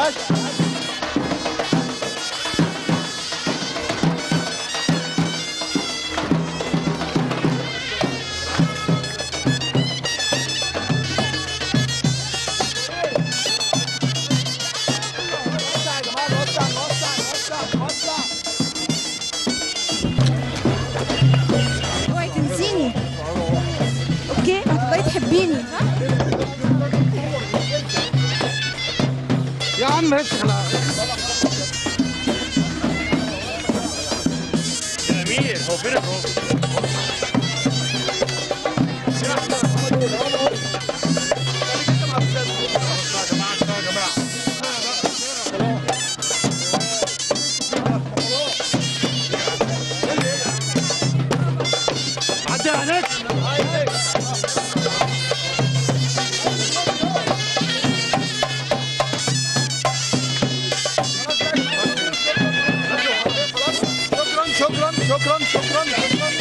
اوعي تنسيني اوكي هتبقي تحبيني ها يا عم ماشي خلاص يا امير هو فين الراجل؟ عدي عليك شكرا شكرا شكرا شكرا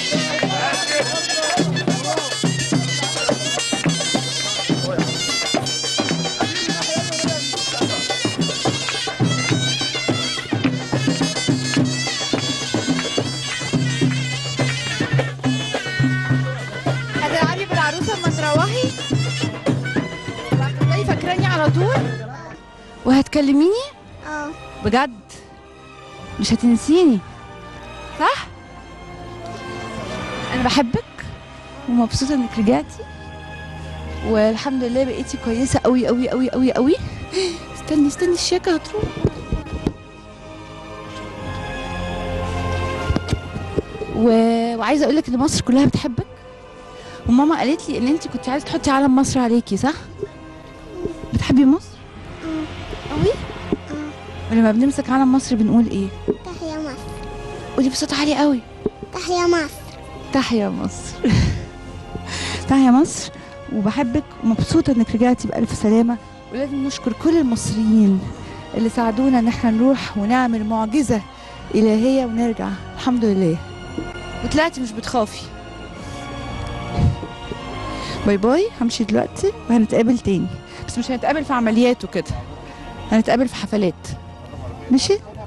هتلعبي بالعروسه اما تروحي وهتفضلي فاكراني على طول وهتكلميني اه بجد مش هتنسيني صح انا بحبك ومبسوطه انك رجعتي والحمد لله بقيتي كويسه قوي قوي قوي قوي قوي استني استني الشياكه هتروح و... وعايزه اقول لك ان مصر كلها بتحبك وماما قالت لي ان انت كنت عايزه تحطي علم مصر عليكي صح بتحبي مصر قوي ولما بنمسك علم مصر بنقول ايه تحيا مصر قولي بصوت عالي قوي تحيا مصر تحيا مصر تحيا مصر وبحبك ومبسوطة انك رجعتي بألف سلامة ولازم نشكر كل المصريين اللي ساعدونا ان احنا نروح ونعمل معجزة إلهية ونرجع الحمد لله وطلعتي مش بتخافي باي باي همشي دلوقتي وهنتقابل تاني بس مش هنتقابل في عمليات وكده هنتقابل في حفلات ماشي